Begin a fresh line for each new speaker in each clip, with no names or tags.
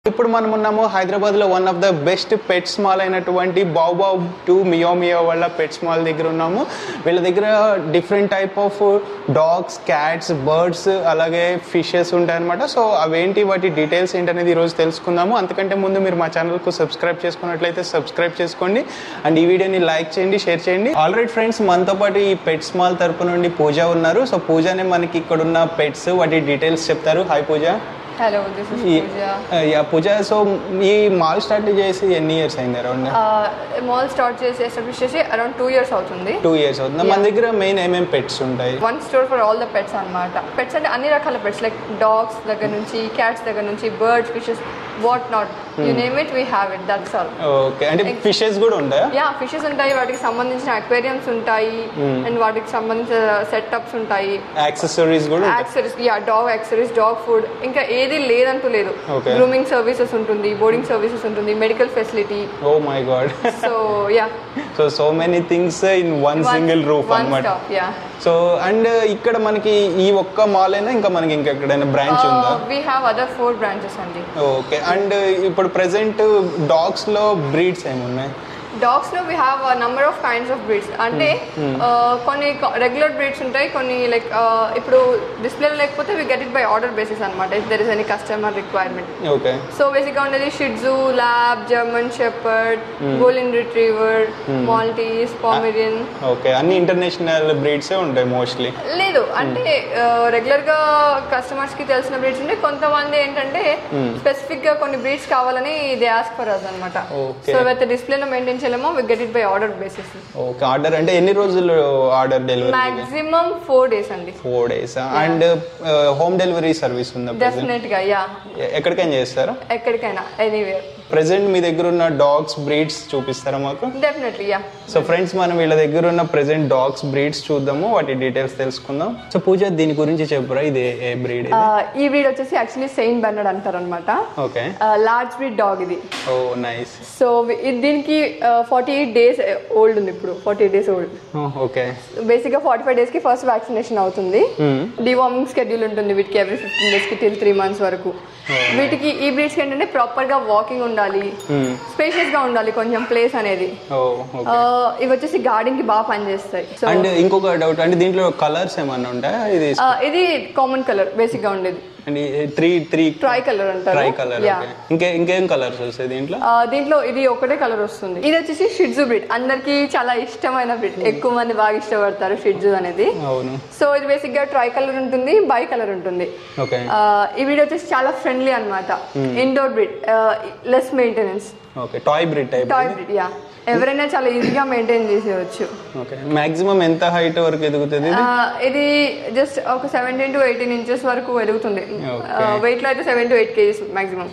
ఇప్పుడు మనం ఉన్నాము హైదరాబాద్ లో one of the best pets mall అయినటువంటి బాబావ్ టు మియో మియో వాళ్ళ పెట్స్ మాల్ దగ్గర ఉన్నాము వీళ్ళ దగ్గర different type of dogs cats birds అలాగే ఫిషెస్ ఉంటాయన్నమాట సో అవేంటి వాటి డీటెయిల్స్ ఏంటనేది ఈరోజు తెలుసుకుందాము అంతకంటే ముందు మీరు మా ఛానల్కు సబ్స్క్రైబ్ చేసుకున్నట్లయితే సబ్స్క్రైబ్ చేసుకోండి అండ్ ఈ వీడియోని లైక్ చేయండి షేర్ చేయండి ఆల్రెడీ ఫ్రెండ్స్ మనతో పాటు ఈ పెట్స్ మాల్ తరపు నుండి పూజ ఉన్నారు సో పూజనే మనకి ఇక్కడ ఉన్న పెట్స్ వాటి డీటెయిల్స్ చెప్తారు hi Pooja
hello this is Pooja
yeah Pooja so ఈ మాల్ స్టార్ట్ చేసి ఎన్ని ఇయర్స్ అయింది అరౌండ్
మాల్ స్టార్ట్ చేసి ఎస్టాబ్లిష్ చేసి అరౌండ్ టూ ఇయర్స్ అవుతుంది
టూ ఇయర్స్ అవుతుంది మన దగ్గర మెయిన్ ఏమేమి పెట్స్ ఉంటాయి
one store for all the pets అన్నమాట పెట్స్ అంటే అన్ని రకాల పెట్స్ లైక్ డాగ్స్ దగ్గర నుంచి క్యాట్స్ దగ్గర నుంచి birds fishes what not you name it we have it that's all
okay అంటే ఫిషెస్ కూడా ఉంటాయా
యా ఫిషెస్ ఉంటాయి వాటికి సంబంధించిన అక్వేరియంస్ ఉంటాయి అండ్ వాటికి సంబంధించిన సెటప్స్ ఉంటాయి
యాక్సెసరీస్ కూడా ఉంటాయి
accessories yeah dog accessories dog food ఇంకా ఏది లేదంటూ లేదు
Okay.
గ్రూమింగ్ సర్వీసెస్ ఉంటుంది బోర్డింగ్ సర్వీసెస్ ఉంటుంది medical facility
oh my god
so yeah
so so many things in one single roof
one
అన్నమాట
స్టాప్ యా
సో అండ్ ఇక్కడ మనకి ఈ ఒక్క మాల్ అయినా ఇంకా మనకి ఇంకెక్కడైనా బ్రాంచ్ ఉందా
we have other four branches అండి
ఓకే అండ్ ఇప్పుడు ప్రెసెంట్ డాగ్స్ లో బ్రీడ్స్ ఏమున్నాయి
డాగ్స్ లో we have number of kinds of breeds అంటే uh, కొన్ని రెగ్యులర్ బ్రీడ్స్ ఉంటాయి కొన్ని లైక్ ఇప్పుడు డిస్ప్లేలో లేకపోతే we get it by order basis అనమాట if there is any customer requirement
okay
so బేసిక్గా ఉండేది shih tzu lab German shepherd golden retriever Maltese pomeranian
okay అన్ని ఇంటర్నేషనల్ బ్రీడ్సే ఉంటాయి మోస్ట్లీ
లేదు అంటే రెగ్యులర్ గా కస్టమర్స్ కి తెలిసిన బ్రీడ్స్ ఉంటే కొంతమంది ఏంటంటే స్పెసిఫిక్ గా కొన్ని బ్రీడ్స్ కావాలని దే ఆస్క్ ఫర్ అస్ అనమాట
Okay.
సో అయితే డిస్ప్లే లో మెయింటైన్ చేయలేమో we get it by order basis
okay order అంటే ఎన్ని రోజులు order delivery
maximum four days అండి
four days and home delivery service ఉందా present?
డెఫినెట్ గా యా
ఎ- ఎక్కడికైనా చేస్తారా
ఎక్కడికైనా ఎనీవేర్
ప్రెసెంట్ మీ దగ్గర ఉన్న డాగ్స్ బ్రీడ్స్ చూపిస్తారా మాకు
డెఫినెట్లీ యా
సో ఫ్రెండ్స్ మనం వీళ్ళ దగ్గర ఉన్న ప్రెసెంట్ డాగ్స్ బ్రీడ్స్ చూద్దాము వాటి డీటెయిల్స్ తెలుసుకుందాం సో పూజ దీని గురించి చెప్పురా ఇది ఏ బ్రీడ్ ఇది
ఈ బ్రీడ్ వచ్చేసి యాక్చువల్లీ సెయింట్ బెర్నర్డ్ అంటారు అనమాట
ఓకే
లార్జ్ బ్రీడ్ డాగ్ ఇది
ఓ నైస్
సో దీనికి ఫార్టీ ఎయిట్ డేస్ ఓల్డ్ ఉంది ఇప్పుడు forty eight days old
okay
basic గా ఫార్టీ ఫైవ్ డేస్ కి ఫస్ట్ వ్యాక్సినేషన్ అవుతుంది డివార్మింగ్ స్కెడ్యూల్ ఉంటుంది వీటికి ఎవ్రీ ఫిఫ్టీన్ డేస్ కి టిల్ త్రీ మంత్స్ వరకు వీటికి ఈ బ్రీడ్స్ కి ఏంటంటే ప్రాపర్ గా వాకింగ్ ఉండాలి స్పేషియస్ గా ఉండాలి కొంచెం ప్లేస్ అనేది
ఓ
ఆ, ఇవి వచ్చేసి గార్డెన్ కి బాగా పనిచేస్తాయి సో
అండ్ ఇంకొక డౌట్ అంటే దీంట్లో కలర్స్ ఏమన్నా ఉంటాయా ఇది
ఇది కామన్ కలర్ బేసిక్ గా ఉండేది
and three three
tri colour అంటారు
ట్రై కలర్
యా
ఇంకే ఇంకేం కలర్స్ వస్తాయి దీంట్లో
ఆ, దీంట్లో ఇది ఒకటే కలర్ వస్తుంది ఇది వచ్చేసి షిడ్జు బ్రీడ్ అందరికి చాలా ఇష్టమైన బ్రీడ్ ఎక్కువ మంది బాగా ఇష్టపడతారు షిడ్జు అనేది
అవును
సో ఇది బేసిక్ గా ట్రై కలర్ ఉంటుంది బై కలర్ ఉంటుంది
ఓకే
ఆ, ఈ బ్రీడ్ వచ్చేసి చాలా ఫ్రెండ్లీ అన్నమాట indoor breed less maintenance
okay toy breed type
toy breed yeah ఎవరైనా చాలా ఈజీగా మెయింటైన్ చేసేయచ్చు
ఓకే మాక్సిమం ఎంత హైట్ వరకు ఎదుగుతుంది ఇది?
ఆ, ఇది జస్ట్ ఒక సెవెంటీన్ టు ఎయిటీన్ ఇంచెస్ వరకు ఎదుగుతుంది వెయిట్ లో అయితే seven to eight kgs maximum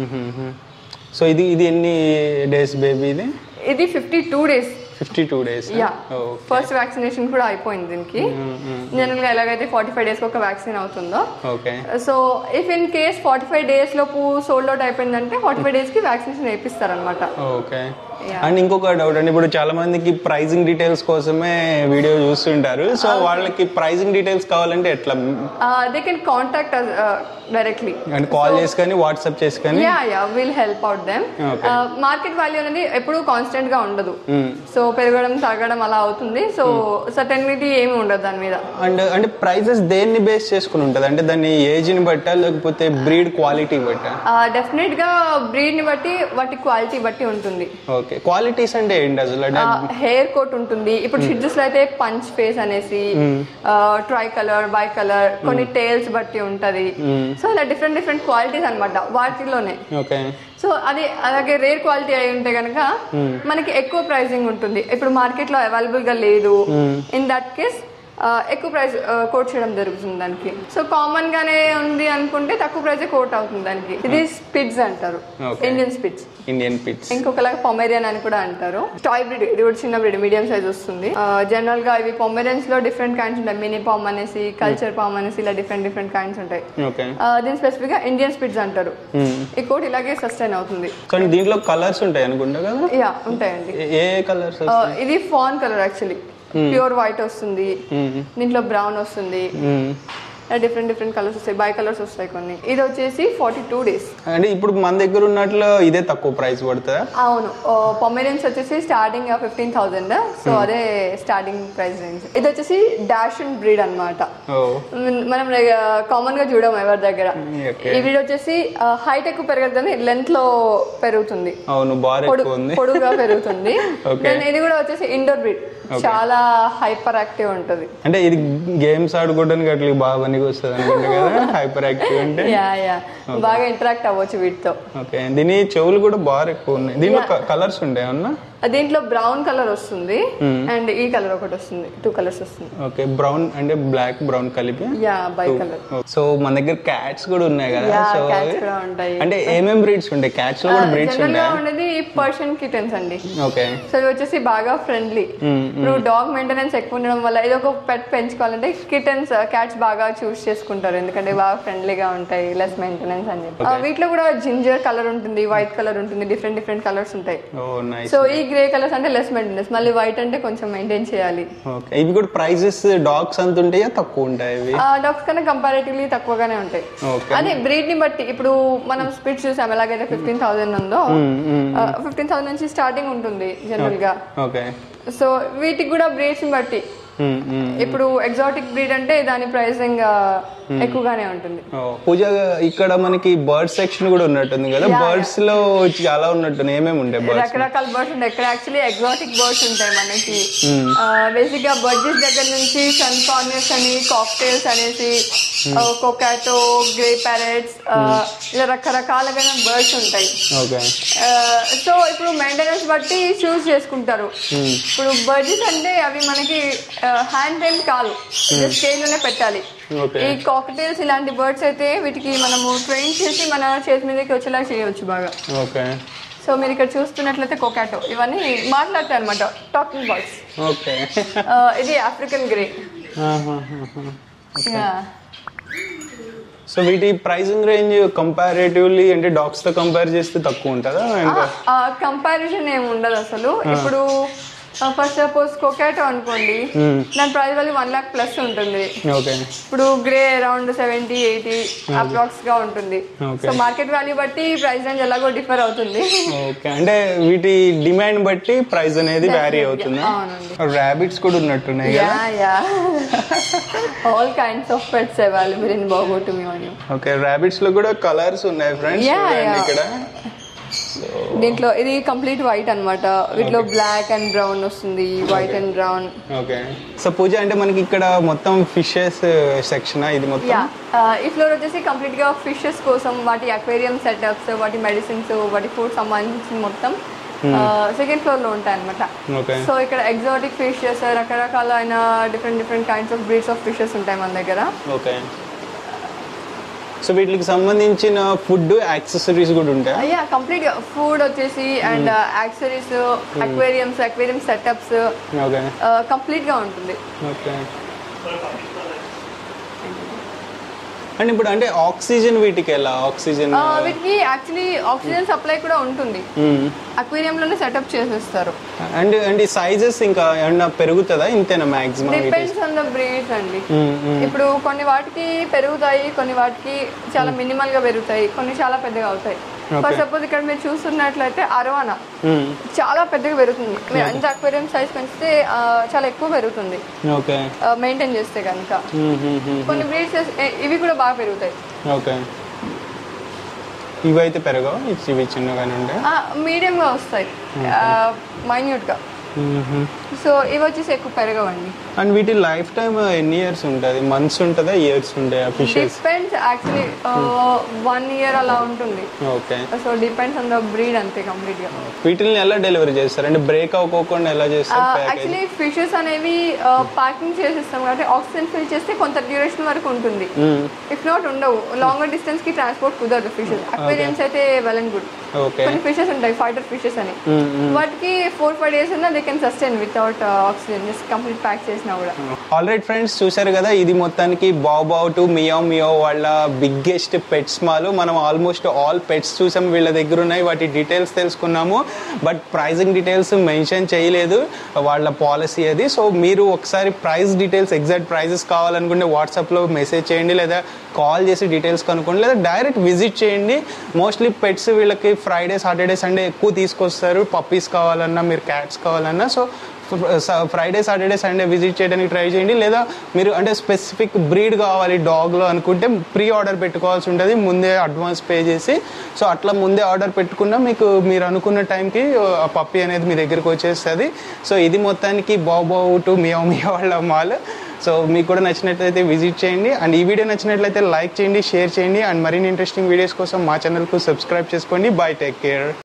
so ఇది ఇది ఎన్ని డేస్ బేబీ ఇది
ఇది fifty two days
fifty two days
yeah first vaccination కూడా అయిపోయింది దీనికి జనరల్ గా ఎలాగైతే ఫార్టీ ఫైవ్ డేస్ ఒక వ్యాక్సిన్ అవుతుందో
okay
so if in case forty five days లోపు సోల్డ్ అవుట్ అయిపోయిందంటే ఫార్టీ ఫైవ్ డేస్ కి వ్యాక్సినేషన్ వేపిస్తారనమాట
ఓకే అండ్ ఇంకొక డౌట్ అండి ఇప్పుడు చాలా మందికి ప్రైజింగ్ డీటెయిల్స్ కోసమే వీడియో చూస్తుంటారు సో వాళ్ళకి ప్రైజింగ్ డీటెయిల్స్ కావాలంటే ఎట్లా
దే కెన్ కాంటాక్ట్ డైరెక్ట్లీ
అంటే కాల్ చేసి కానీ వాట్సాప్ చేసి కానీ
yeah yeah will help out them
Okay.
Market value అనేది ఎప్పుడూ కాన్స్టెంట్ గా ఉండదు సో పెరగడం తగ్గడం అలా అవుతుంది సో సర్టెనిటీ ఏమి ఉండదు దాని మీద
అండ్ అంటే ప్రైజెస్ దేన్ని బేస్ చేసుకుని ఉంటుంది అంటే దాన్ని ఏజ్ని బట్టా లేకపోతే బ్రీడ్ క్వాలిటీ బట్టా
డెఫినెట్ గా బ్రీడ్ ని బట్టి వాటి క్వాలిటీ బట్టి ఉంటుంది
ఓకే క్వాలిటీస్ అంటే ఏంటి అసలు అంటే
హెయిర్ కోట్ ఉంటుంది ఇప్పుడు షిడ్జెస్ లో అయితే పంచ్ ఫేస్ అనేసి ట్రై కలర్ బై కలర్ కొన్ని టైల్స్ బట్టి ఉంటది సో ఇలా డిఫరెంట్ డిఫరెంట్ క్వాలిటీస్ అన్నమాట వాటిలోనే
ఓకే
సో అది అలాగే రేర్ క్వాలిటీ అయి ఉంటే కనుక మనకి ఎక్కువ ప్రైసింగ్ ఉంటుంది ఇప్పుడు మార్కెట్ లో అవైలబుల్ గా లేదు ఇన్ దట్ కేస్ ఎక్కువ ప్రైస్ కోట్ చేయడం జరుగుతుంది దానికి సో కామన్ గానే ఉంది అనుకుంటే తక్కువ ప్రైస్ కోట్ అవుతుంది దానికి ఇది స్పిడ్స్ అంటారు
Okay.
Indian spitz
Indian spitz
ఇంకొకలాగా పొమేరియన్ అని కూడా అంటారు టాయ్ బ్రీడ్ ఇది కూడా చిన్న బ్రీడ్ మీడియం సైజ్ వస్తుంది జనరల్ గా ఇవి పొమేరియన్స్ లో డిఫరెంట్ కైండ్స్ ఉంటాయి మినీ పామ్ అనేసి కల్చర్ పామ్ అనేసి ఇలా డిఫరెంట్ డిఫరెంట్ కైండ్స్ ఉంటాయి
ఓకే
ఆ, దీని స్పెసిఫిక్ గా ఇండియన్ స్పిడ్స్ అంటారు ఈ కోట్ ఇలాగే సస్టైన్ అవుతుంది
కానీ దీంట్లో కలర్స్ ఉంటాయి అనుకుంటా కదా
యా ఉంటాయండి
ఏ- ఏ కలర్స్
ఆ, ఇది fawn colour actually pure white వస్తుంది దీంట్లో బ్రౌన్ వస్తుంది డిఫరెంట్ డిఫరెంట్ కలర్స్ వస్తాయి బై కలర్స్ వస్తాయి కొన్ని ఇది వచ్చేసి ఫార్టీ టూ డేస్
అంటే ఇప్పుడు మన దగ్గర ఉన్నట్లు ఇదే తక్కువ ప్రైస్ పడుతుందా
అవును పొమెరియన్స్ వచ్చేసి స్టార్టింగ్ ఫిఫ్టీన్ థౌసండ్ సో అదే స్టార్టింగ్ ప్రైస్ రేంజ్ ఇది వచ్చేసి డాష్ అండ్ బ్రీడ్ అనమాట
ఓ
మనం కామన్ గా చూడము ఎవరి దగ్గర
ఓకే
ఈ బ్రీడ్ వచ్చేసి హైట్ ఎక్కువ పెరగదు కానీ లెంత్ లో పెరుగుతుంది
అవును బార్
పొడు
ఎక్కువ ఉంది
పొడుగా పెరుగుతుంది
Okay.
Then ఇది కూడా వచ్చేసి ఇండోర్ బ్రీడ్ చాలా హైపర్ యాక్టివ్ ఉంటుంది
అంటే ఇది గేమ్స్ ఆడుకోవడానికి అట్లా బాగా పనికి వస్తుంది అనుకుంటా కదా హైపర్ యాక్టివ్ అంటే
యా యా బాగా ఇంటరాక్ట్ అవ్వచ్చు వీటితో
ఓకే దీని చెవులు కూడా బాగా ఎక్కువ ఉన్నాయి దీంట్లో కలర్స్ ఉంటాయి అన్న
దీంట్లో బ్రౌన్ కలర్ వస్తుంది అండ్ ఈ కలర్ ఒకటి వస్తుంది టూ కలర్స్ వస్తుంది
ఓకే బ్రౌన్ అంటే బ్లాక్ బ్రౌన్ కలిపి
యా బై కలర్
సో మన దగ్గర క్యాట్స్ కూడా ఉన్నాయి కదా
యా
సో
క్యాట్స్ కూడా ఉంటాయి
అంటే ఏమేం బ్రీడ్స్ ఉంటాయి క్యాట్స్ లో కూడా బ్రీడ్స్
జనరల్ గా
ఉంటాయి
ఉండేది పర్షియన్ కిటన్స్ అండి
ఓకే
సో ఇవి వచ్చేసి బాగా ఫ్రెండ్లీ ఇప్పుడు డాగ్ మెయింటెనెన్స్ ఎక్కువ ఉండడం వల్ల ఇది ఒక పెట్ పెంచుకోవాలంటే కిటన్స్ క్యాట్స్ బాగా చూస్ చేసుకుంటారు ఎందుకంటే బాగా ఫ్రెండ్లీగా ఉంటాయి లెస్ మెయింటెనెన్స్ అని చెప్పి ఆ, వీటిలో కూడా జింజర్ కలర్ ఉంటుంది వైట్ కలర్ ఉంటుంది డిఫరెంట్ డిఫరెంట్ కలర్స్ ఉంటాయి
ఓ నైస్
సో ఈ గ్రే కలర్స్ అంటే లెస్ మెయింటెనెన్స్ మళ్ళీ వైట్ అంటే కొంచెం మెయింటైన్ చేయాలి
ఓకే ఇవి కూడా ప్రైజెస్ డాగ్స్ అంత ఉంటాయా తక్కువ ఉంటాయి ఇవి
డాగ్స్ కన్నా కంపారేటివ్లీ తక్కువగానే ఉంటాయి
ఓకే
అదే బ్రీడ్ ని బట్టి ఇప్పుడు మనం స్పీడ్ చూసాం ఎలాగైతే ఫిఫ్టీన్ థౌసండ్ ఉందో ఫిఫ్టీన్ థౌసండ్ నుంచి స్టార్టింగ్ ఉంటుంది జనరల్ గా
ఓకే
సో వీటికి కూడా బ్రీడ్స్ ని బట్టి ఇప్పుడు ఎగ్జాటిక్ బ్రీడ్ అంటే దాని ప్రైసింగ్ ఎక్కువగానే ఉంటుంది
ఓ, పూజ ఇక్కడ మనకి బర్డ్ సెక్షన్ కూడా ఉన్నట్టుంది కదా బర్డ్స్ లో చాలా ఉన్నట్టుంది ఏమేమి ఉంటాయి బర్డ్స్
రకరకాల బర్డ్స్ ఉంటాయి ఇక్కడ యాక్చువల్లీ ఎగ్జాటిక్ బర్డ్స్ ఉంటాయి మనకి బేసిక్ గా బర్డ్స్ దగ్గర నుంచి సన్ కార్నర్స్ అని కాక్టైల్స్ అనేసి కొకాటో గ్రే ప్యారెట్స్ ఇలా రకరకాలుగా బర్డ్స్ ఉంటాయి
ఓకే
సో ఇప్పుడు మెయింటెనెన్స్ బట్టి చూస్ చేసుకుంటారు ఇప్పుడు బర్డ్స్ అంటే అవి మనకి హ్యాండ్ టైం కాదు స్కేల్ లోనే పెట్టాలి
ఓకే
ఈ కాక్టైల్స్ ఇలాంటి బర్డ్స్ అయితే వీటికి మనము ట్రైన్ చేసి మన చేతి మీదకి వచ్చేలా చేయవచ్చు బాగా
ఓకే
సో మీరు ఇక్కడ చూస్తున్నట్లయితే కోకాటో ఇవన్నీ మాట్లాడతాయి అనమాట టాకింగ్ బర్డ్స్
ఓకే
ఇది ఆఫ్రికన్ గ్రే
సో వీటి ప్రైసింగ్ రేంజ్ కంపారేటివ్లీ అంటే డాగ్స్ తో కంపేర్ చేస్తే తక్కువ ఉంటుందా ఇంకా
కంపారిజన్ ఏమి ఉండదు అసలు ఇప్పుడు ఫస్ట్ సపోజ్ కోకాటో అనుకోండి దాని price value one lakh plus ఉంటుంది
ఓకే
ఇప్పుడు grey around seventy eighty approx గా ఉంటుంది
Okay.
సో మార్కెట్ వాల్యూ బట్టి ప్రైస్ రేంజ్ ఎలాగో డిఫర్ అవుతుంది
ఓకే అంటే వీటి డిమాండ్ బట్టి ప్రైస్ అనేది వ్యారీ అవుతుంది
అవునండి
ర్యాబిట్స్ కూడా ఉన్నట్టున్నాయి కదా
yeah yeah all kinds of pets available in బాగోటు మీ ఆన్
ఓకే ర్యాబిట్స్ లో కూడా కలర్స్ ఉన్నాయి ఫ్రెండ్స్
Yeah, yeah.
ఇక్కడ
దీంట్లో ఇది కంప్లీట్ వైట్ అన్నమాట వీటిలో బ్లాక్ అండ్ బ్రౌన్ వస్తుంది white and brown
okay so Pooja అంటే మనకి ఇక్కడ మొత్తం ఫిషెస్ సెక్షన్ ఇది మొత్తం
యా ఈ ఫ్లోర్ వచ్చేసి కంప్లీట్ గా ఫిషెస్ కోసం వాటి అక్వేరియం సెటప్స్ వాటి మెడిసిన్స్ వాటి ఫుడ్ సంబంధించిన మొత్తం సెకండ్ ఫ్లోర్ లో ఉంటాయి అనమాట
ఓకే
సో ఇక్కడ ఎగ్జాటిక్ ఫిషెస్ రకరకాలైన different different kinds of breeds of fishes ఉంటాయి మన దగ్గర
ఓకే సో వీటికి సంబంధించిన ఫుడ్ యాక్సెసరీస్ కూడా ఉంటాయి
అయ్యా కంప్లీట్ గా ఫుడ్ వచ్చేసి and accessories aquariums aquarium setups
okay
complete గా ఉంటుంది
ఓకే అండ్ ఇప్పుడు అంటే ఆక్సిజన్ వీటికి ఎలా ఆక్సిజన్
ఆ, వీటికి యాక్చువల్లీ ఆక్సిజన్ సప్లై కూడా ఉంటుంది అక్వేరియం లోనే సెటప్ చేసేస్తారు
అండ్ అండ్ సైజెస్ ఇంకా ఏమన్నా పెరుగుతుందా ఇంతేనా maximum
depends on the breeds అండి ఇప్పుడు కొన్ని వాటికి పెరుగుతాయి కొన్ని వాటికి చాలా మినిమల్ గా పెరుగుతాయి కొన్ని చాలా పెద్దగా అవుతాయి ఫర్ సపోజ్ ఇక్కడ మీరు చూస్తున్నట్లయితే అరవానా చాలా పెద్దగా పెరుగుతుంది మీరు ఎంత అక్వేరియం సైజ్ పెంచితే ఆ, చాలా ఎక్కువ పెరుగుతుంది
ఓకే
మెయింటైన్ చేస్తే కనుక కొన్ని బ్రీడ్స్ ఇవి కూడా బాగా పెరుగుతాయి
ఓకే ఇవైతే పెరగవు ఇవి చిన్నగానే ఉంటాయి
మీడియం గా వస్తాయి మైన్యూట్ గా సో ఇవి వచ్చేసి ఎక్కువ పెరగవండి
అండ్ వీటి లైఫ్ టైం ఎన్ని ఇయర్స్ ఉంటుంది మంత్స్ ఉంటుందా ఇయర్స్ ఉంటాయా fishes
depends actually one year అలా ఉంటుంది
okay
so depends on the breed అంతే కంప్లీట్ గా
వీటిని ఎలా డెలివరీ చేస్తారు అంటే బ్రేక్ అవ్వకోకుండా ఎలా చేస్తారు ప్యాకేజ్
యాక్చువల్లీ ఫిషెస్ అనేవి ప్యాకింగ్ చేసిస్తాం కాబట్టి ఆక్సిజన్ ఫిల్ చేస్తే కొంత డ్యూరేషన్ వరకు ఉంటుంది ఇఫ్ నాట్ ఉండవు లాంగర్ డిస్టెన్స్ కి ట్రాన్స్పోర్ట్ కుదరదు ఫిషెస్ అక్వేరియన్స్ అయితే వెల్ అండ్ గుడ్
ఓకే
కొన్ని ఫిషెస్ ఉంటాయి ఫైటర్ ఫిషెస్ అని వాటికి ఫోర్ ఫైవ్ డేస్ ఉన్నా they can sustain with without oxygen just complete pack చేసినా కూడా
ఆల్రైట్ ఫ్రెండ్స్ చూశారు కదా ఇది మొత్తానికి బావ్ బావ్ టు మియో మియో వాళ్ళ బిగ్గెస్ట్ పెట్స్ మాల్ మనం ఆల్మోస్ట్ ఆల్ పెట్స్ చూసాం వీళ్ళ దగ్గర ఉన్నాయి వాటి డీటెయిల్స్ తెలుసుకున్నాము బట్ ప్రైజింగ్ డీటెయిల్స్ మెన్షన్ చేయలేదు వాళ్ళ పాలసీ అది సో మీరు ఒకసారి ప్రైస్ డీటెయిల్స్ ఎగ్జాక్ట్ ప్రైజెస్ కావాలనుకుంటే వాట్సాప్లో మెసేజ్ చేయండి లేదా కాల్ చేసి డీటెయిల్స్ కనుక్కోండి లేదా డైరెక్ట్ విజిట్ చేయండి మోస్ట్లీ పెట్స్ వీళ్ళకి ఫ్రైడే సాటర్డే సండే ఎక్కువ తీసుకొస్తారు పప్పీస్ కావాలన్నా మీరు క్యాట్స్ కావాలన్నా so Friday Saturday Sunday visit చేయడానికి ట్రై చేయండి లేదా మీరు అంటే స్పెసిఫిక్ బ్రీడ్ కావాలి డాగ్లో అనుకుంటే ప్రీ ఆర్డర్ పెట్టుకోవాల్సి ఉంటుంది ముందే అడ్వాన్స్ పే చేసి సో అట్లా ముందే ఆర్డర్ పెట్టుకున్నా మీకు మీరు అనుకున్న టైంకి ఆ పప్పి అనేది మీ దగ్గరికి వచ్చేస్తుంది సో ఇది మొత్తానికి బావు బావు టు మియా మియా వాళ్ళ మాల్ సో మీకు కూడా నచ్చినట్లయితే విజిట్ చేయండి అండ్ ఈ వీడియో నచ్చినట్లయితే లైక్ చేయండి షేర్ చేయండి అండ్ మరిన్ని ఇంట్రెస్టింగ్ వీడియోస్ కోసం మా ఛానల్కు సబ్స్క్రైబ్ చేసుకోండి బై టేక్ కేర్